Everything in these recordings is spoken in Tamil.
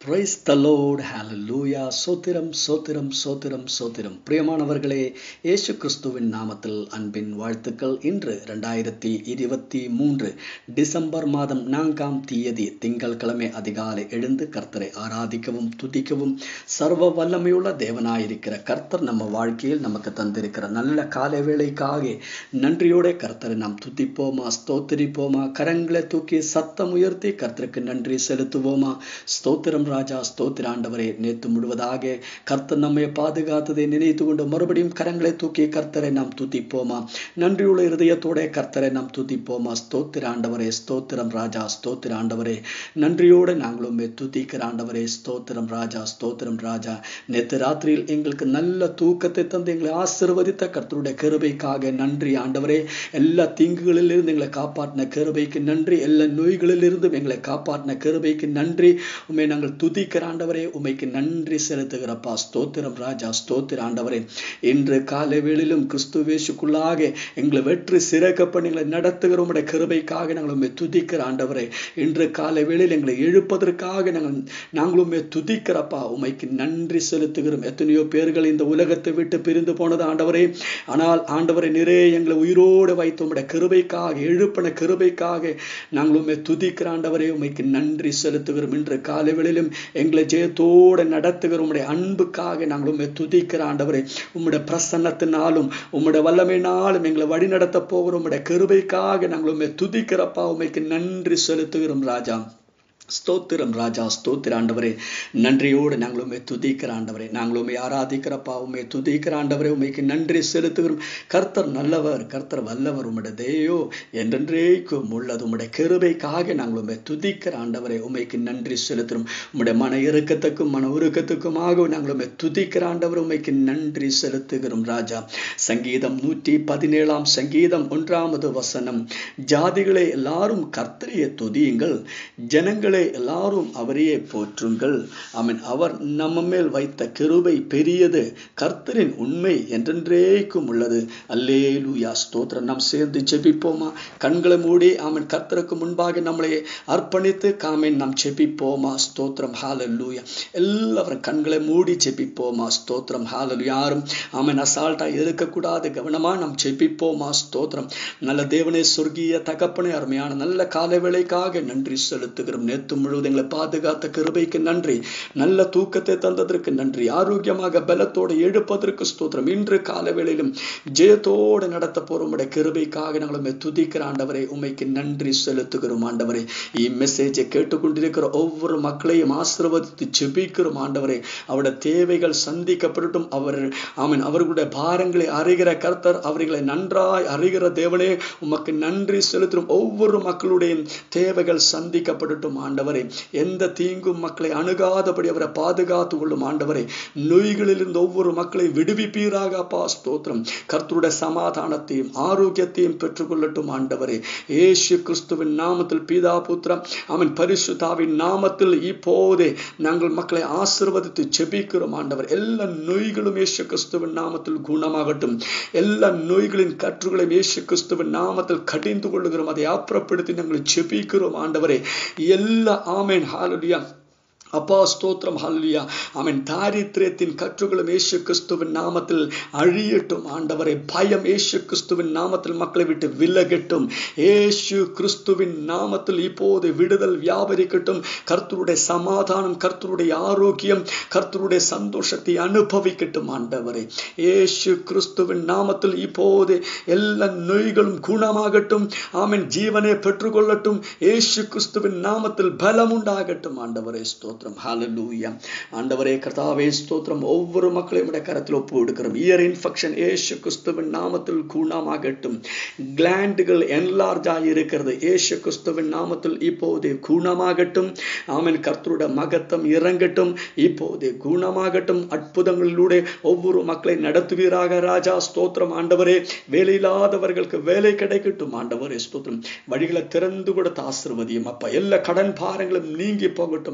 பிரைஸ் த லோட் ஹalleluya சோத்திரம் சோத்திரம் சோத்திரம் சோத்திரம் பிரியமானவர்களே இயேசு கிறிஸ்துவின் நாமத்தில் அன்பின் வாழ்த்துக்கள் இன்று ரெண்டாயிரத்தி இருபத்தி மூன்று டிசம்பர் மாதம் நான்காம் தேதி திங்கட்கிழமை அதிகாலை எழுந்து கர்த்தரை ஆராதிக்கவும் துதிக்கவும் சர்வ வல்லமையுள்ள தேவனாயிருக்கிற கர்த்தர் நம்ம வாழ்க்கையில் நமக்கு தந்திருக்கிற நல்ல காலை வேளைக்காக நன்றியோட கர்த்தரை நாம் துதிப்போமா ஸ்தோத்திரிப்போமா கரங்களை தூக்கி சத்தம் உயர்த்தி கர்த்தருக்கு நன்றி செலுத்துவோமா ஸ்தோத்திரம் ராஜா ஸ்தோத்திர ஆண்டவரே நேற்று முழுவதாக கர்த்தர் நம்மை பாதுகாத்ததை நினைத்து கொண்டு மறுபடியும் கரங்களை தூக்கி கர்த்தரை நாம் துதிப்போமா நன்றியுள்ள இருதயத்தோட கர்த்தரை நாம் துதிப்போமா ஸ்தோத்திர ஆண்டவரே ஸ்தோத்திரம் ராஜா ஸ்தோத்திர ஆண்டவரே நன்றியோடு நாங்களும் துதிக்கிற ஆண்டவரே ஸ்தோத்திரம் ராஜா ஸ்தோத்திரம் ராஜா நேற்று ராத்திரியில் எங்களுக்கு நல்ல தூக்கத்தை தந்து எங்களை ஆசிர்வதித்த கர்த்தருடைய கருபைக்காக நன்றி ஆண்டவரே எல்லா தீங்குகளிலிருந்து எங்களை காப்பாற்றின கருபைக்கு நன்றி எல்லா நோய்களிலிருந்தும் எங்களை காப்பாற்றின கருபைக்கு நன்றி உண்மை நாங்கள் துதிக்கிற ஆண்டவரே உமைக்கு நன்றி செலுத்துகிறப்பா ஸ்தோத்திரம் ராஜா ஸ்தோத்திர ஆண்டவரே இன்று காலை வேளையிலும் கிறிஸ்துவேஷுக்குள்ளாக எங்களை வெற்றி சிறக்கப்ப எங்களை நடத்துகிற உடைய கிருபைக்காக நாங்கள் உண்மை துதிக்கிற ஆண்டவரே இன்று காலை வேளையில் எங்களை எழுப்பதற்காக நாங்கள் நாங்கள் உண்மை துதிக்கிறப்பா உமைக்கு நன்றி செலுத்துகிறோம் எத்தனையோ பேர்கள் இந்த உலகத்தை விட்டு பிரிந்து போனது ஆண்டவரே ஆனால் ஆண்டவரை நிறைய எங்களை உயிரோடு வைத்து உடைய கிருபைக்காக எழுப்பின கிருபைக்காக நாங்கள் உண்மை துதிக்கிற ஆண்டவரே உமைக்கு நன்றி செலுத்துகிறோம் இன்று காலை வேளையிலும் எங்களை ஜெயத்தோடு நடத்துகிற உம்முடைய அன்புக்காக நாங்கள் உண்மை துதிக்கிற ஆண்டவரே உம்முடைய பிரசன்னத்தினாலும் உம்முடைய வல்லமையினாலும் எங்களை வழி நடத்த போகிற உம்முடைய கிருபைக்காக நாங்கள் உண்மை துதிக்கிறப்பா உமைக்கு நன்றி செலுத்துகிறோம் ராஜா ஸ்தோத்திரம் ராஜா ஸ்தோத்திர ஆண்டவரே நன்றியோடு நாங்கள் உண்மை துதிக்கிற ஆண்டவரே நாங்கள் உண்மை ஆராதிக்கிறப்பா உண்மை துதிக்கிற ஆண்டவரே உண்மைக்கு நன்றி செலுத்துகிறோம் கர்த்தர் நல்லவர் கர்த்தர் வல்லவர் உம்முடைய தேயோ என்றென்றேக்கும் உள்ளது உம்முடைய கிருபைக்காக நாங்கள் உண்மை துதிக்கிற ஆண்டவரே உண்மைக்கு நன்றி செலுத்துகிறோம் உம்முடைய மன இறுக்கத்துக்கும் மன உருக்கத்துக்குமாக நாங்கள் உண்மை துதிக்கிற ஆண்டவர் உண்மைக்கு நன்றி செலுத்துகிறோம் ராஜா சங்கீதம் நூற்றி பதினேழாம் சங்கீதம் ஒன்றாவது வசனம் ஜாதிகளை எல்லாரும் கர்த்தரையை துதியுங்கள் ஜனங்கள் ஜனங்களே எல்லாரும் அவரையே போற்றுங்கள் அவன் அவர் நம்ம மேல் வைத்த கிருபை பெரியது கர்த்தரின் உண்மை என்றென்றேக்கும் உள்ளது அல்லே லூயா ஸ்தோத்திரம் நாம் சேர்ந்து ஜெபிப்போமா கண்களை மூடி அவன் கர்த்தருக்கு முன்பாக நம்மளை அர்ப்பணித்து காமேன் நாம் ஜெபிப்போமா ஸ்தோத்திரம் ஹாலல் லூயா எல்லாரும் கண்களை மூடி ஜெபிப்போமா ஸ்தோத்திரம் ஹாலல் யாரும் அவன் அசால்ட்டா இருக்கக்கூடாது கவனமா நாம் ஜெபிப்போமா ஸ்தோத்திரம் நல்ல தேவனே சொர்க்கிய தகப்பனே அருமையான நல்ல கால வேலைக்காக நன்றி செலுத்துகிறோம் நேற்று முழுவதும் எங்களை பாதுகாத்த கிருபைக்கு நன்றி நல்ல தூக்கத்தை தந்ததற்கு நன்றி ஆரோக்கியமாக பலத்தோடு எழுப்பதற்கு ஸ்தோத்திரம் இன்று கால வேளையிலும் ஜெயத்தோடு நடத்த போற உடைய கிருபைக்காக நாங்கள் துதிக்கிற ஆண்டவரை உண்மைக்கு நன்றி செலுத்துகிறோம் ஆண்டவரே இம்மெசேஜை கேட்டுக்கொண்டிருக்கிற ஒவ்வொரு மக்களையும் ஆசிர்வதித்து ஜெபிக்கிறோம் ஆண்டவரே அவருடைய தேவைகள் சந்திக்கப்படட்டும் அவர் ஆமன் அவர்களுடைய பாரங்களை அறிகிற கர்த்தர் அவர்களை நன்றாய் அறிகிற தேவனே உமக்கு நன்றி செலுத்தும் ஒவ்வொரு மக்களுடைய தேவைகள் சந்திக்கப்படட்டும் ஆண்டவரே எந்த தீங்கும் மக்களை அணுகாதபடி அவரை பாதுகாத்து கொள்ளும் ஆண்டவரே நோய்களிலிருந்து ஒவ்வொரு மக்களை விடுவிப்பீராக அப்பா ஸ்தோத்திரம் கர்த்தருடைய சமாதானத்தையும் ஆரோக்கியத்தையும் பெற்றுக்கொள்ளட்டும் ஆண்டவரே ஏசு கிறிஸ்துவின் நாமத்தில் பீதா புத்திரம் அவன் பரிசுதாவின் நாமத்தில் இப்போதே நாங்கள் மக்களை ஆசிர்வதித்து செபிக்கிறோம் ஆண்டவர் எல்லா நோய்களும் ஏசு கிறிஸ்துவின் நாமத்தில் குணமாகட்டும் எல்லா நோய்களின் கற்றுகளையும் ஏசு கிறிஸ்துவின் நாமத்தில் கடிந்து கொள்ளுகிறோம் அதை அப்புறப்படுத்தி நாங்கள் செபிக்கிறோம் ஆண்டவரே எல்லா ஆமேன் ஹாலுடியா அப்பா ஸ்தோத்திரம் ஹல்லியா அவன் தாரித்திரியத்தின் கற்றுகளும் ஏசு கிறிஸ்துவின் நாமத்தில் அழியட்டும் ஆண்டவரை பயம் ஏசு கிறிஸ்துவின் நாமத்தில் மக்களை விட்டு விலகட்டும் ஏசு கிறிஸ்துவின் நாமத்தில் இப்போது விடுதல் வியாபரிக்கட்டும் கர்த்தருடைய சமாதானம் கர்த்தருடைய ஆரோக்கியம் கர்த்தருடைய சந்தோஷத்தை அனுபவிக்கட்டும் ஆண்டவரை ஏசு கிறிஸ்துவின் நாமத்தில் இப்போது எல்லா நோய்களும் குணமாகட்டும் ஆமன் ஜீவனை பெற்றுக்கொள்ளட்டும் ஏசு கிறிஸ்துவின் நாமத்தில் பலம் உண்டாகட்டும் ஆண்டவரை ஸ்தோத்திரம் ஸ்தோத்திரம் ஹalleluya ஆண்டவரே கர்த்தாவே ஸ்தோத்திரம் ஒவ்வொரு மக்களையும் உடைய கரத்தில் ஒப்பு கொடுக்கிறோம் இயர் இன்ஃபெக்ஷன் ஏசு கிறிஸ்துவின் நாமத்தில் குணமாகட்டும் கிளாண்டுகள் என்லார்ஜ் ஆகி இருக்கிறது ஏசு கிறிஸ்துவின் நாமத்தில் இப்போதே குணமாகட்டும் ஆமன் கர்த்தருடைய மகத்தம் இறங்கட்டும் இப்போதே குணமாகட்டும் அற்புதங்களிலூടെ ஒவ்வொரு மக்களை நடத்துவீராக ராஜா ஸ்தோத்திரம் ஆண்டவரே வேலையில்லாதவர்களுக்கு வேலை கிடைக்கட்டும் ஆண்டவரே ஸ்தோத்திரம் வழிகளை திறந்து கொடுத்த ஆசிர்வதியும் அப்பா எல்லா கடன் பாரங்களும் நீங்கி போகட்டும் ஆண்டவரே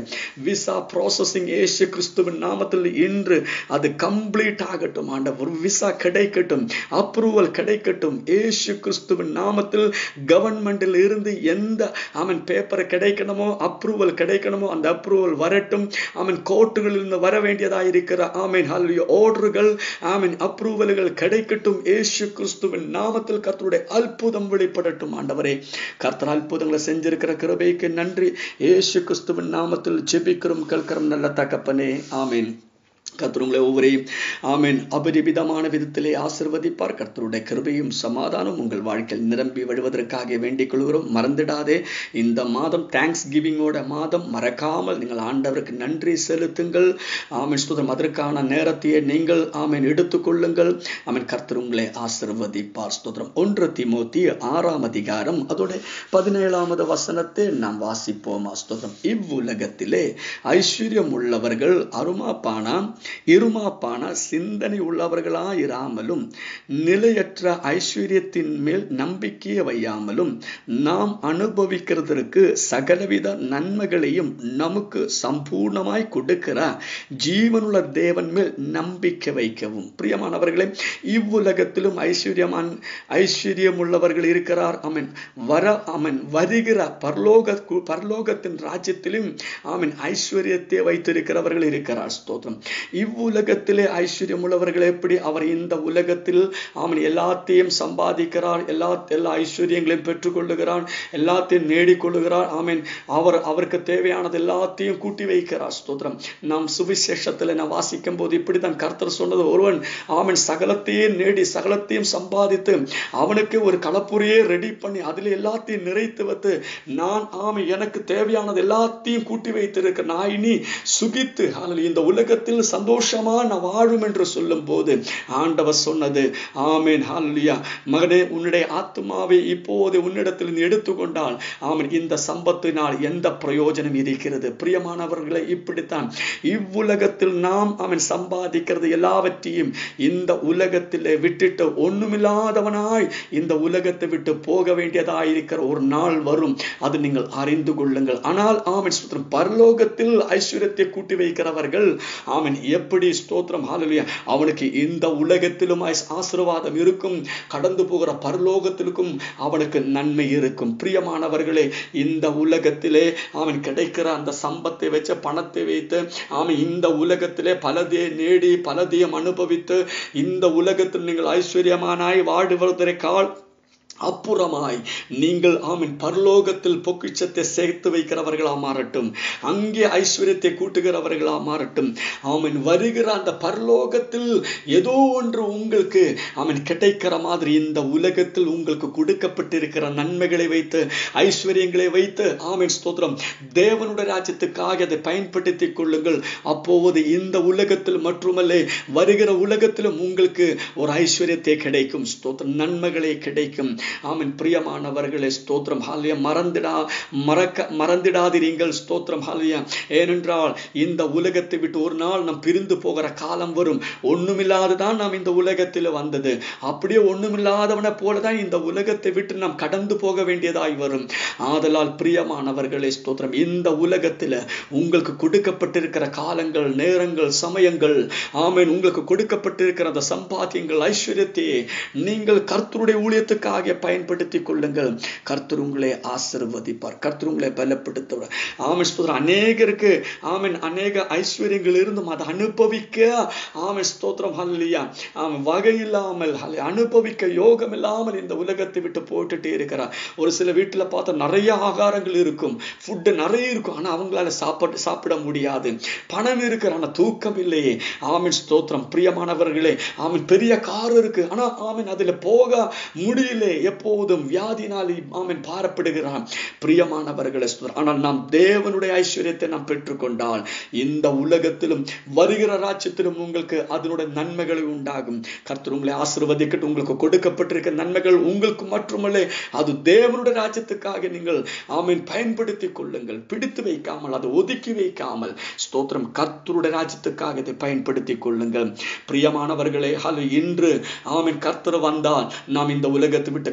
விசா ப்ராசஸிங் ஏசு கிறிஸ்துவின் நாமத்தில் இன்று அது கம்ப்ளீட் ஆகட்டும் ஆண்டவர் விசா கிடைக்கட்டும் அப்ரூவல் கிடைக்கட்டும் ஏசு கிறிஸ்துவின் நாமத்தில் கவர்மெண்டில் இருந்து எந்த அவன் பேப்பர் கிடைக்கணுமோ அப்ரூவல் கிடைக்கணுமோ அந்த அப்ரூவல் வரட்டும் அவன் கோர்ட்டுகளில் இருந்து வர வேண்டியதா இருக்கிற ஆமீன் ஹல்லுயா ஆர்டர்கள் ஆமீன் அப்ரூவல்கள் கிடைக்கட்டும் ஏசு கிறிஸ்துவின் நாமத்தில் கர்த்தருடைய அற்புதம் வெளிப்படட்டும் ஆண்டவரே கர்த்தர் அற்புதங்களை செஞ்சிருக்கிற கிருபைக்கு நன்றி ஏசு கிறிஸ்துவின் நாமத்தில் ஜெபிக்கிறோம் கேட்கிறோம் நல்ல தகப்பனே ஆமீன் கர்த்தருங்களை ஒவ்வொரையும் ஆமீன் அபரிவிதமான விதத்திலே ஆசிர்வதிப்பார் கர்த்தருடைய கிருபையும் சமாதானம் உங்கள் வாழ்க்கையில் நிரம்பி வழுவதற்காக வேண்டிக் கொள்கிறோம் மறந்துடாதே இந்த மாதம் தேங்க்ஸ் கிவிங்கோட மாதம் மறக்காமல் நீங்கள் ஆண்டவருக்கு நன்றி செலுத்துங்கள் ஆமீன் ஸ்தோத்திரம் அதற்கான நேரத்தையே நீங்கள் ஆமீன் எடுத்துக்கொள்ளுங்கள் ஆமீன் கர்த்தர் உங்களை ஆசிர்வதிப்பார் ஸ்தோத்திரம் ஒன்று திமோத்தி ஆறாம் அதிகாரம் அதோட பதினேழாவது வசனத்தை நாம் வாசிப்போமா ஸ்தோத்திரம் இவ்வுலகத்திலே ஐஸ்வர்யம் உள்ளவர்கள் அருமாப்பானா இருமாப்பான சிந்தனை உள்ளவர்களாயிராமலும் நிலையற்ற ஐஸ்வர்யத்தின் மேல் நம்பிக்கையை வையாமலும் நாம் அனுபவிக்கிறதற்கு சகலவித நன்மைகளையும் நமக்கு சம்பூர்ணமாய் கொடுக்கிற ஜீவனுள்ள தேவன் மேல் நம்பிக்கை வைக்கவும் பிரியமானவர்களே இவ்வுலகத்திலும் ஐஸ்வர்யமான் ஐஸ்வர்யம் உள்ளவர்கள் இருக்கிறார் அமன் வர அமன் வருகிற பரலோக பரலோகத்தின் ராஜ்யத்திலும் ஆமன் ஐஸ்வர்யத்தை வைத்திருக்கிறவர்கள் இருக்கிறார் ஸ்தோத்திரம் இவ்வுலகத்திலே ஐஸ்வர்யம் உள்ளவர்கள் எப்படி அவர் இந்த உலகத்தில் அவன் எல்லாத்தையும் சம்பாதிக்கிறார் எல்லா எல்லா ஐஸ்வர்யங்களையும் பெற்றுக்கொள்ளுகிறான் எல்லாத்தையும் நேடிக்கொள்ளுகிறார் ஆமீன் அவர் அவருக்கு தேவையானது எல்லாத்தையும் கூட்டி வைக்கிறார் ஸ்தோத்திரம் நாம் சுவிசேஷத்தில் நான் வாசிக்கும் போது இப்படித்தான் கர்த்தர் சொன்னது ஒருவன் அவன் சகலத்தையே நேடி சகலத்தையும் சம்பாதித்து அவனுக்கு ஒரு கலப்புரையே ரெடி பண்ணி அதில் எல்லாத்தையும் நிறைத்து வைத்து நான் ஆமை எனக்கு தேவையானது எல்லாத்தையும் கூட்டி வைத்திருக்க நான் இனி சுகித்து இந்த உலகத்தில் சந்தோஷமா நான் வாழும் என்று சொல்லும் போது ஆண்டவர் சொன்னது ஆமேன் ஹாலியா மகனே உன்னுடைய ஆத்மாவை இப்போது உன்னிடத்தில் நீ எடுத்துக்கொண்டால் ஆமன் இந்த சம்பத்தினால் எந்த பிரயோஜனம் இருக்கிறது பிரியமானவர்களை இப்படித்தான் இவ்வுலகத்தில் நாம் அவன் சம்பாதிக்கிறது எல்லாவற்றையும் இந்த உலகத்திலே விட்டுட்டு ஒண்ணுமில்லாதவனாய் இந்த உலகத்தை விட்டு போக வேண்டியதாயிருக்கிற ஒரு நாள் வரும் அது நீங்கள் அறிந்து கொள்ளுங்கள் ஆனால் ஆமன் சுத்திரம் பரலோகத்தில் ஐஸ்வர்யத்தை கூட்டி வைக்கிறவர்கள் அவன் எப்படி ஸ்தோத்திரம் ஹாலலியா அவனுக்கு இந்த உலகத்திலும் ஆசீர்வாதம் இருக்கும் கடந்து போகிற பரலோகத்திற்கும் அவனுக்கு நன்மை இருக்கும் பிரியமானவர்களே இந்த உலகத்திலே அவன் கிடைக்கிற அந்த சம்பத்தை வச்ச பணத்தை வைத்து அவன் இந்த உலகத்திலே பலதே நேடி பலதையும் அனுபவித்து இந்த உலகத்தில் நீங்கள் ஐஸ்வர்யமானாய் வாடுவதற்கால் அப்புறமாய் நீங்கள் ஆமின் பரலோகத்தில் பொக்கிச்சத்தை சேர்த்து வைக்கிறவர்களா மாறட்டும் அங்கே ஐஸ்வர்யத்தை கூட்டுகிறவர்களா மாறட்டும் ஆமின் வருகிற அந்த பரலோகத்தில் ஏதோ ஒன்று உங்களுக்கு அவன் கிடைக்கிற மாதிரி இந்த உலகத்தில் உங்களுக்கு கொடுக்கப்பட்டிருக்கிற நன்மைகளை வைத்து ஐஸ்வர்யங்களை வைத்து ஆமின் ஸ்தோத்திரம் தேவனுடைய ராஜ்யத்துக்காக அதை பயன்படுத்திக் கொள்ளுங்கள் அப்போது இந்த உலகத்தில் மட்டுமல்ல வருகிற உலகத்திலும் உங்களுக்கு ஒரு ஐஸ்வர்யத்தை கிடைக்கும் ஸ்தோத்திரம் நன்மைகளை கிடைக்கும் ஆமன் பிரியமானவர்களே ஸ்தோத்திரம் ஹாலியா மறந்துடா மறக்க மறந்திடாதிரீங்கள் ஸ்தோத்திரம் ஹாலியா ஏனென்றால் இந்த உலகத்தை விட்டு ஒரு நாள் நாம் பிரிந்து போகிற காலம் வரும் ஒண்ணுமில்லாததான் நாம் இந்த உலகத்தில் வந்தது அப்படியே ஒண்ணுமில்லாதவனை போலதான் இந்த உலகத்தை விட்டு நாம் கடந்து போக வேண்டியதாய் வரும் ஆதலால் பிரியமானவர்களே ஸ்தோத்திரம் இந்த உலகத்தில் உங்களுக்கு கொடுக்கப்பட்டிருக்கிற காலங்கள் நேரங்கள் சமயங்கள் ஆமேன் உங்களுக்கு கொடுக்கப்பட்டிருக்கிற அந்த சம்பாத்தியங்கள் ஐஸ்வர்யத்தையே நீங்கள் கர்த்தருடைய ஊழியத்துக்காக பயன்படுத்திக் கொள்ளுங்கள் கர்த்தர் உங்களை ஆசிர்வதிப்பார் கர்த்தர் உங்களை பலப்படுத்துவார் ஆமன் ஸ்தோத்திரம் அநேகருக்கு ஆமன் அநேக ஐஸ்வர்யங்கள் இருந்தும் அதை அனுபவிக்க ஆமன் ஸ்தோத்திரம் ஹல்லியா ஆமன் வகை இல்லாமல் அனுபவிக்க யோகம் இல்லாமல் இந்த உலகத்தை விட்டு போட்டுட்டே இருக்கிறார் ஒரு சில வீட்டுல பார்த்தா நிறைய ஆகாரங்கள் இருக்கும் ஃபுட்டு நிறைய இருக்கும் ஆனா அவங்களால சாப்பிட்டு சாப்பிட முடியாது பணம் இருக்கு ஆனா தூக்கம் இல்லையே ஆமன் ஸ்தோத்திரம் பிரியமானவர்களே ஆமன் பெரிய கார் இருக்கு ஆனா ஆமன் அதுல போக முடியல எப்போதும் வியாதினால் ஆமன் பாரப்படுகிறான் பிரியமானவர்களே ஆனால் நாம் தேவனுடைய ஐஸ்வர்யத்தை நாம் பெற்றுக்கொண்டால் இந்த உலகத்திலும் வருகிற ராஜ்யத்திலும் உங்களுக்கு அதனுடைய நன்மைகள் உண்டாகும் கர்த்தர் உங்களை ஆசிர்வதிக்கட்டும் உங்களுக்கு கொடுக்கப்பட்டிருக்க நன்மைகள் உங்களுக்கு மட்டுமல்ல அது தேவனுடைய ராஜ்யத்துக்காக நீங்கள் ஆமீன் பயன்படுத்திக் கொள்ளுங்கள் பிடித்து வைக்காமல் அதை ஒதுக்கி வைக்காமல் ஸ்தோத்திரம் கர்த்தருடைய ராஜ்யத்துக்காக இதை பயன்படுத்திக் கொள்ளுங்கள் பிரியமானவர்களே ஹலோ இன்று ஆமீன் கர்த்தர் வந்தால் நாம் இந்த உலகத்தை விட்டு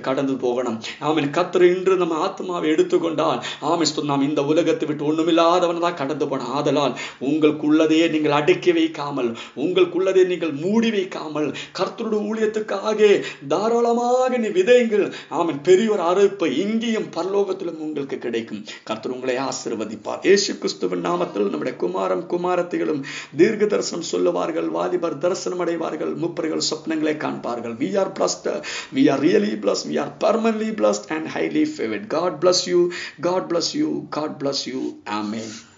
கடந்து போகணும் ஆமீன் கத்தர் இன்று நம்ம ஆத்மாவை எடுத்துக்கொண்டால் ஆமை நாம் இந்த உலகத்தை விட்டு ஒண்ணுமில்லாதவன் தான் கடந்து போன ஆதலால் உங்களுக்குள்ளதையே நீங்கள் அடக்கி வைக்காமல் உங்களுக்குள்ளதை நீங்கள் மூடி வைக்காமல் கர்த்தருடைய ஊழியத்துக்காக தாராளமாக நீ விதைங்கள் ஆமன் பெரியவர் அறுப்பை இங்கேயும் பரலோகத்திலும் உங்களுக்கு கிடைக்கும் கர்த்தர் உங்களை ஆசிர்வதிப்பார் இயேசு கிறிஸ்துவின் நாமத்தில் நம்முடைய குமாரம் குமாரத்திகளும் தீர்க்க தரிசனம் சொல்லுவார்கள் வாலிபர் தரிசனம் அடைவார்கள் முப்பர்கள் சொப்னங்களை காண்பார்கள் we are blessed we are really blessed we are permanently blessed and highly favored god bless you god bless you god bless you amen